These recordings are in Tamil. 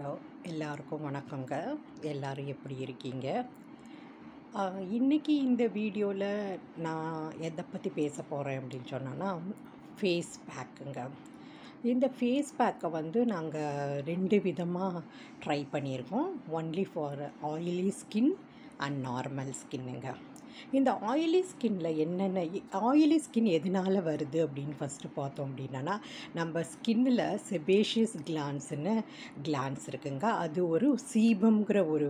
ஹலோ எல்லாருக்கும் வணக்கங்க எல்லாரும் எப்படி இருக்கீங்க ஆஹ், இன்னைக்கு இந்த வீடியோவில் நான் எதை பற்றி பேச போகிறேன் அப்படின்னு சொன்னோன்னா ஃபேஸ் பேக்குங்க இந்த ஃபேஸ் பேக்கை வந்து நாங்கள் ரெண்டு விதமாக ட்ரை பண்ணியிருக்கோம் only for oily skin and normal ஸ்கின்னுங்க இந்த ஆயிலி ஸ்கின்ல என்னென்ன ஆயிலி ஸ்கின் எதனால் வருது அப்படின்னு ஃபஸ்ட்டு பார்த்தோம் அப்படின்னா நம்ம ஸ்கின்னில் செபேஷியஸ் கிளான்ஸ்னு கிளான்ஸ் இருக்குங்க அது ஒரு சீபம்ங்கிற ஒரு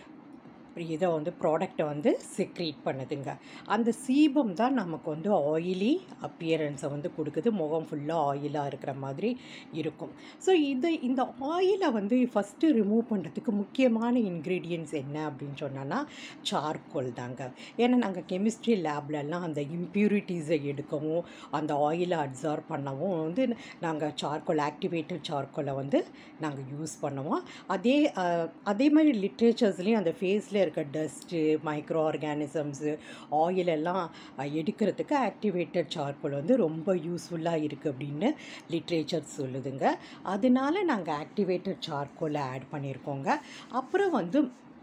இதை வந்து ப்ராடக்டை வந்து செக்ரீட் பண்ணுதுங்க அந்த சீபம் தான் நமக்கு வந்து ஆயிலி அப்பியரன்ஸை வந்து கொடுக்குது முகம் ஃபுல்லாக ஆயிலாக இருக்கிற மாதிரி இருக்கும் ஸோ இது இந்த ஆயிலை வந்து ஃபஸ்ட்டு ரிமூவ் பண்ணுறதுக்கு முக்கியமான இன்க்ரீடியன்ட்ஸ் என்ன அப்படின்னு சொன்னோன்னா சார்கோல் தாங்க ஏன்னா நாங்கள் கெமிஸ்ட்ரி லேப்லலாம் அந்த இம்ப்யூரிட்டிஸை எடுக்கவும் அந்த ஆயிலை அப்சார்ப் பண்ணவும் வந்து நாங்கள் சார்கோல் ஆக்டிவேட்டட் சார்கோலை வந்து நாங்கள் யூஸ் பண்ணுவோம் அதே அஹ், அதே மாதிரி லிட்ரேச்சர்ஸ்லேயும் அந்த ஃபேஸில் இருக்க டஸ்ட்டு மைக்ரோ ஆர்கானிசம்ஸு ஆயில் எல்லாம் அஹ், எடுக்கிறதுக்கு ஆக்டிவேட்டட் சார்கோல் வந்து ரொம்ப யூஸ்ஃபுல்லாக இருக்குது அப்படின்னு லிட்ரேச்சர் சொல்லுதுங்க அதனால நாங்கள் ஆக்டிவேட்டட் சார்கோலை ஆட் பண்ணியிருக்கோங்க அப்புறம் வந்து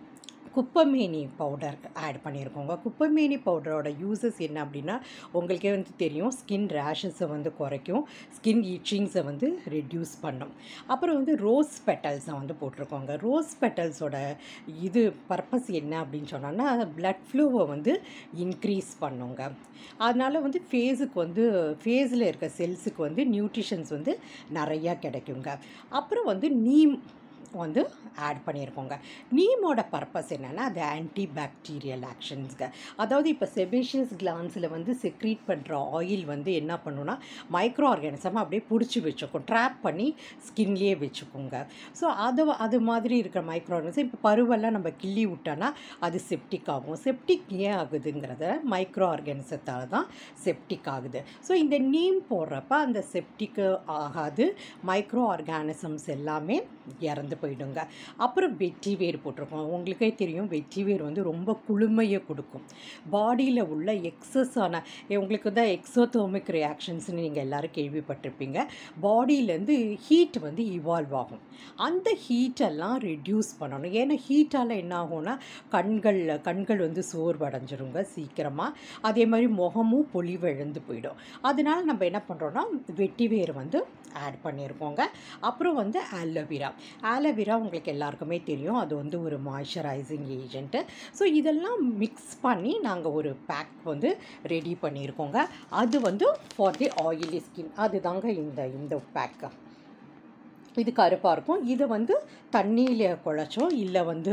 குப்பைமேனி பவுடர் ஆட் பண்ணியிருக்கோங்க குப்பைமேனி பவுடரோட யூசஸ் என்ன அப்படின்னா உங்களுக்கே வந்து தெரியும் ஸ்கின் ரேஷஸை வந்து குறைக்கும் ஸ்கின் இச்சிங்ஸை வந்து ரெடியூஸ் பண்ணும் அப்புறம் வந்து ரோஸ் பெட்டல்ஸை வந்து போட்டிருக்கோங்க ரோஸ் பெட்டல்ஸோட இது பர்பஸ் என்ன அப்படின்னு சொன்னோன்னா பிளட் ஃப்ளோவை வந்து இன்க்ரீஸ் பண்ணுங்க அதனால் வந்து ஃபேஸுக்கு வந்து ஃபேஸில் இருக்க செல்ஸுக்கு வந்து நியூட்ரிஷன்ஸ் வந்து நிறையா கிடைக்குங்க அப்புறம் வந்து நீம் வந்து ஆட் பண்ணியிருக்கோங்க நீமோட பர்பஸ் என்னென்னா அது ஆன்டி பாக்டீரியல் ஆக்ஷன்ஸ்ங்க அதாவது இப்போ செபேஷியஸ் கிளான்ஸில் வந்து செக்ரீட் பண்ணுற ஆயில் வந்து என்ன பண்ணுன்னா மைக்ரோ ஆர்கானிசம் அப்படியே பிடிச்சி வச்சுக்கும் ட்ராப் பண்ணி ஸ்கின்லேயே வச்சுக்கோங்க ஸோ அது அது மாதிரி இருக்கிற மைக்ரோ ஆர்கானிசம் இப்போ பருவெல்லாம் நம்ம கிள்ளி விட்டோன்னா அது செப்டிக் ஆகும் செப்டிக் ஏன் ஆகுதுங்கிறத மைக்ரோ ஆர்கானிசத்தால் தான் செப்டிக் ஆகுது ஸோ இந்த நீம் போடுறப்ப அந்த செப்டிக்கு ஆகாது மைக்ரோ ஆர்கானிசம்ஸ் எல்லாமே இறந்து போயிடுங்க அப்புறம் வெட்டி வேர் போட்டிருக்கோம் உங்களுக்கே தெரியும் வெட்டி வேர் வந்து ரொம்ப குளுமையை கொடுக்கும் பாடியில் உள்ள எக்ஸஸான உங்களுக்கு தான் எக்ஸோதோமிக் ரியாக்ஷன்ஸ்னு நீங்கள் எல்லாரும் கேள்விப்பட்டிருப்பீங்க பாடியிலேருந்து ஹீட் வந்து இவால்வ் ஆகும் அந்த ஹீட்டெல்லாம் ரெடியூஸ் பண்ணணும் ஏன்னா ஹீட்டால் என்ன ஆகும்னா கண்களில் கண்கள் வந்து சோர்வடைஞ்சிருங்க சீக்கிரமாக அதே மாதிரி முகமும் பொலிவிழந்து போயிடும் அதனால நம்ம என்ன பண்ணுறோன்னா வெட்டி வேர் வந்து ஆட் பண்ணியிருக்கோங்க அப்புறம் வந்து ஆலோவேரா ஆலோவேரா உங்களுக்கு எல்லாருக்குமே தெரியும் அது வந்து ஒரு மாய்ஸ்சரைசிங் ஏஜென்ட்டு ஸோ இதெல்லாம் மிக்ஸ் பண்ணி நாங்கள் ஒரு பேக் வந்து ரெடி பண்ணியிருக்கோங்க அது வந்து ஃபார் தி ஆயிலி ஸ்கின் அதுதாங்க இந்த இந்த பேக்கு இது கருப்பாக இருக்கும் இதை வந்து தண்ணியில் குழச்சோ இல்லை வந்து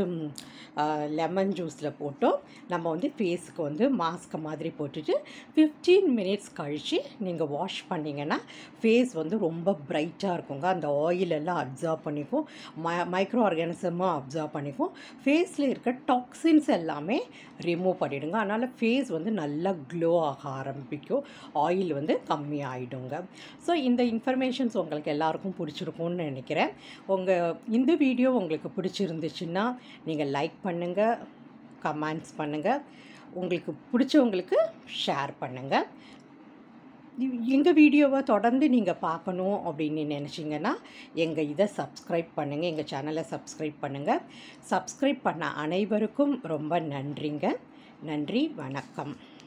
லெமன் ஜூஸில் போட்டோ நம்ம வந்து ஃபேஸுக்கு வந்து மாஸ்க் மாதிரி போட்டுட்டு ஃபிஃப்டீன் மினிட்ஸ் கழித்து நீங்கள் வாஷ் பண்ணிங்கன்னா ஃபேஸ் வந்து ரொம்ப பிரைட்டாக இருக்குங்க அந்த ஆயில் எல்லாம் அப்சர்வ் பண்ணிக்கும் மை மைக்ரோ ஆர்கானிசமாக அப்சர்வ் பண்ணிக்கும் ஃபேஸில் இருக்க டாக்ஸின்ஸ் எல்லாமே ரிமூவ் பண்ணிடுங்க அதனால் ஃபேஸ் வந்து நல்லா க்ளோ ஆக ஆரம்பிக்கும் ஆயில் வந்து கம்மி ஆகிடுங்க ஸோ இந்த இன்ஃபர்மேஷன்ஸ் உங்களுக்கு எல்லாருக்கும் பிடிச்சிருக்கும்னு நினைக்கிறேன் உங்கள் இந்த வீடியோ உங்களுக்கு பிடிச்சிருந்துச்சுன்னா நீங்கள் லைக் பண்ணுங்கள் கமெண்ட்ஸ் பண்ணுங்கள் உங்களுக்கு பிடிச்சவங்களுக்கு ஷேர் பண்ணுங்கள் எங்கள் வீடியோவை தொடர்ந்து நீங்கள் பார்க்கணும் அப்படின்னு நினச்சிங்கன்னா எங்கள் இதை சப்ஸ்கிரைப் பண்ணுங்கள் எங்கள் சேனலை சப்ஸ்கிரைப் பண்ணுங்கள் சப்ஸ்கிரைப் பண்ண அனைவருக்கும் ரொம்ப நன்றிங்க நன்றி வணக்கம்